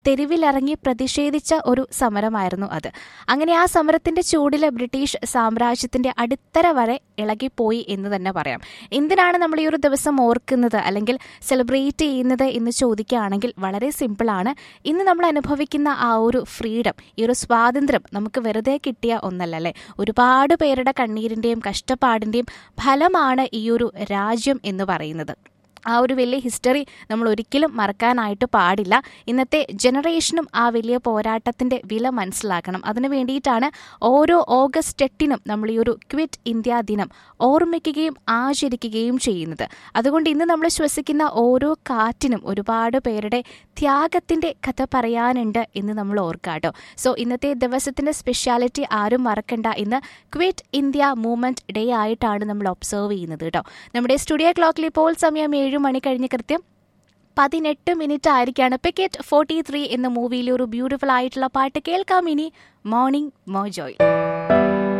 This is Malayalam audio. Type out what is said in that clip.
തെരുവിലിറങ്ങി പ്രതിഷേധിച്ച ഒരു സമരമായിരുന്നു അത് അങ്ങനെ ആ സമരത്തിന്റെ ചൂടില് ബ്രിട്ടീഷ് സാമ്രാജ്യത്തിന്റെ അടിത്തറ വരെ ഇളകിപ്പോയി എന്ന് തന്നെ പറയാം എന്തിനാണ് നമ്മൾ ഈ ഒരു ദിവസം ഓർക്കുന്നത് അല്ലെങ്കിൽ സെലിബ്രേറ്റ് ചെയ്യുന്നത് എന്ന് ചോദിക്കുകയാണെങ്കിൽ വളരെ സിമ്പിളാണ് ഇന്ന് നമ്മൾ അനുഭവിക്കുന്ന ആ ഒരു ഫ്രീഡം ഈ ഒരു സ്വാതന്ത്ര്യം നമുക്ക് വെറുതെ കിട്ടിയ ഒന്നല്ല അല്ലേ ഒരുപാട് പേരുടെ കണ്ണീരിന്റെയും കഷ്ടപ്പാടിന്റെയും ഫലമാണ് ഈ ഒരു രാജ്യം എന്ന് പറയുന്നത് ആ ഒരു വലിയ ഹിസ്റ്ററി നമ്മൾ ഒരിക്കലും മറക്കാനായിട്ട് പാടില്ല ഇന്നത്തെ ജനറേഷനും ആ വലിയ പോരാട്ടത്തിന്റെ വില മനസ്സിലാക്കണം അതിനു വേണ്ടിയിട്ടാണ് ഓരോ ഓഗസ്റ്റ് എട്ടിനും നമ്മൾ ഈ ഒരു ക്വിറ്റ് ഇന്ത്യ ദിനം ഓർമ്മിക്കുകയും ആചരിക്കുകയും ചെയ്യുന്നത് അതുകൊണ്ട് ഇന്ന് നമ്മൾ ശ്വസിക്കുന്ന ഓരോ കാറ്റിനും ഒരുപാട് പേരുടെ ത്യാഗത്തിന്റെ കഥ പറയാനുണ്ട് എന്ന് നമ്മൾ ഓർക്കാട്ടോ സോ ഇന്നത്തെ ദിവസത്തിന്റെ സ്പെഷ്യാലിറ്റി ആരും മറക്കണ്ട ഇന്ന് ക്വിറ്റ് ഇന്ത്യ മൂവ്മെന്റ് ഡേ ആയിട്ടാണ് നമ്മൾ ഒബ്സർവ് ചെയ്യുന്നത് കേട്ടോ നമ്മുടെ സ്റ്റുഡിയോ ക്ലോക്കിൽ ഇപ്പോൾ സമയം ഏഴ് മണി കഴിഞ്ഞ് കൃത്യം പതിനെട്ട് മിനിറ്റ് ആയിരിക്കാണ് പിക്കറ്റ് ഫോർട്ടി ത്രീ എന്ന മൂവിയിലെ ഒരു ബ്യൂട്ടിഫുൾ ആയിട്ടുള്ള പാട്ട് കേൾക്കാം ഇനി മോർണിംഗ് മോജോയ്